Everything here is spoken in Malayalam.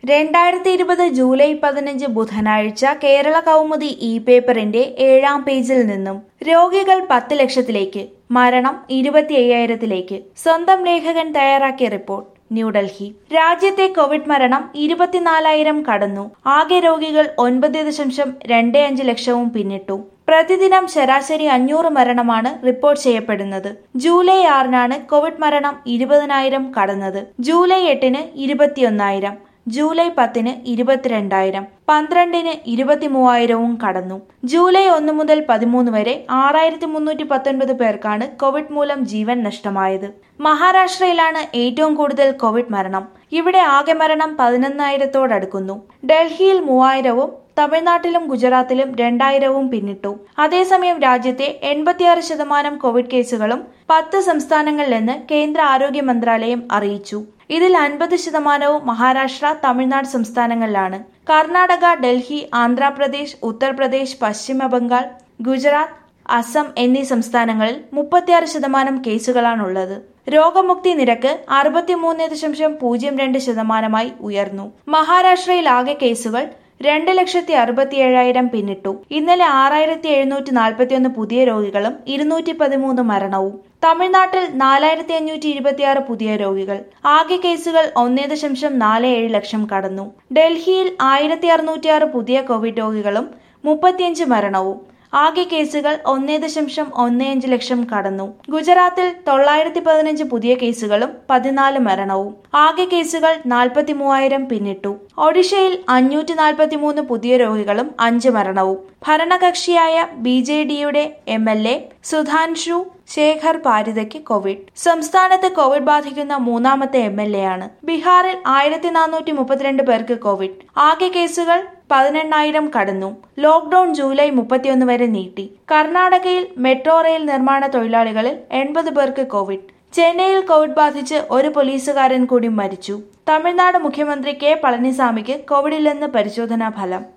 രണ്ടായിരത്തി ഇരുപത് ജൂലൈ പതിനഞ്ച് ബുധനാഴ്ച കേരള കൗമുദി ഇ പേപ്പറിന്റെ ഏഴാം പേജിൽ നിന്നും രോഗികൾ പത്ത് ലക്ഷത്തിലേക്ക് മരണം ഇരുപത്തി അയ്യായിരത്തിലേക്ക് സ്വന്തം ലേഖകൻ തയ്യാറാക്കിയ റിപ്പോർട്ട് ന്യൂഡൽഹി രാജ്യത്തെ കോവിഡ് മരണം ഇരുപത്തിനാലായിരം കടന്നു ആകെ രോഗികൾ ഒൻപത് ദശാംശം രണ്ട് അഞ്ച് ലക്ഷവും പിന്നിട്ടു പ്രതിദിനം ശരാശരി അഞ്ഞൂറ് മരണമാണ് റിപ്പോർട്ട് ചെയ്യപ്പെടുന്നത് ജൂലൈ ആറിനാണ് കോവിഡ് മരണം ഇരുപതിനായിരം കടന്നത് ജൂലൈ എട്ടിന് ഇരുപത്തിയൊന്നായിരം ജൂലൈ പത്തിന് ഇരുപത്തിരണ്ടായിരം പന്ത്രണ്ടിന് ഇരുപത്തിമൂവായിരവും കടന്നു ജൂലൈ ഒന്ന് മുതൽ പതിമൂന്ന് വരെ ആറായിരത്തി മുന്നൂറ്റി പത്തൊൻപത് പേർക്കാണ് കോവിഡ് മൂലം ജീവൻ നഷ്ടമായത് മഹാരാഷ്ട്രയിലാണ് ഏറ്റവും കൂടുതൽ കോവിഡ് മരണം ഇവിടെ ആകെ മരണം പതിനൊന്നായിരത്തോടടുക്കുന്നു ഡൽഹിയിൽ മൂവായിരവും തമിഴ്നാട്ടിലും ഗുജറാത്തിലും രണ്ടായിരവും പിന്നിട്ടു അതേസമയം രാജ്യത്തെ എൺപത്തിയാറ് ശതമാനം കോവിഡ് കേസുകളും പത്ത് സംസ്ഥാനങ്ങളിലെന്ന് കേന്ദ്ര ആരോഗ്യ മന്ത്രാലയം അറിയിച്ചു ഇതിൽ അൻപത് ശതമാനവും മഹാരാഷ്ട്ര തമിഴ്നാട് സംസ്ഥാനങ്ങളിലാണ് കർണാടക ഡൽഹി ആന്ധ്രാപ്രദേശ് ഉത്തർപ്രദേശ് പശ്ചിമ ബംഗാൾ ഗുജറാത്ത് അസം എന്നീ സംസ്ഥാനങ്ങളിൽ മുപ്പത്തിയാറ് ശതമാനം കേസുകളാണുള്ളത് രോഗമുക്തി നിരക്ക് അറുപത്തിമൂന്ന് ദശാംശം പൂജ്യം രണ്ട് ശതമാനമായി ഉയർന്നു മഹാരാഷ്ട്രയിൽ ആകെ കേസുകൾ രണ്ട് ലക്ഷത്തി അറുപത്തിയേഴായിരം പിന്നിട്ടു ഇന്നലെ ആറായിരത്തി എഴുന്നൂറ്റി നാൽപ്പത്തിയൊന്ന് പുതിയ രോഗികളും ഇരുന്നൂറ്റി പതിമൂന്ന് മരണവും തമിഴ്നാട്ടിൽ നാലായിരത്തി അഞ്ഞൂറ്റി ഇരുപത്തിയാറ് പുതിയ രോഗികൾ ആകെ കേസുകൾ ഒന്നേ ദശാംശം നാല് ഏഴ് ലക്ഷം കടന്നു ഡൽഹിയിൽ ആയിരത്തി അറുന്നൂറ്റിയാറ് പുതിയ കോവിഡ് രോഗികളും മുപ്പത്തിയഞ്ച് മരണവും ആകെ കേസുകൾ ഒന്നേ ദശാംശം ഒന്നേ അഞ്ച് ലക്ഷം കടന്നു ഗുജറാത്തിൽ തൊള്ളായിരത്തി പതിനഞ്ച് പുതിയ കേസുകളും പതിനാല് മരണവും ആകെ കേസുകൾ നാൽപ്പത്തി മൂവായിരം പിന്നിട്ടു ഒഡീഷയിൽ അഞ്ഞൂറ്റി നാൽപ്പത്തി മൂന്ന് പുതിയ രോഗികളും അഞ്ച് മരണവും ഭരണകക്ഷിയായ ബി ജെ ഡിയുടെ M L A Sudhanshu Shekhar പാരിതയ്ക്ക് കോവിഡ് സംസ്ഥാനത്ത് കോവിഡ് ബാധിക്കുന്ന മൂന്നാമത്തെ എം എൽ എ ആണ് ബീഹാറിൽ ആയിരത്തി നാനൂറ്റി മുപ്പത്തിരണ്ട് പേർക്ക് കോവിഡ് ആകെ കേസുകൾ പതിനെണ്ണായിരം കടന്നു ലോക്ഡൌൺ ജൂലൈ മുപ്പത്തിയൊന്ന് വരെ നീട്ടി കർണാടകയിൽ മെട്രോ റെയിൽ നിർമ്മാണ തൊഴിലാളികളിൽ എൺപത് പേർക്ക് കോവിഡ് ചെന്നൈയിൽ കോവിഡ് ബാധിച്ച് ഒരു പോലീസുകാരൻ കൂടി മരിച്ചു തമിഴ്നാട് മുഖ്യമന്ത്രി കെ പളനിസാമിക്ക് കോവിഡില്ലെന്ന് പരിശോധനാ ഫലം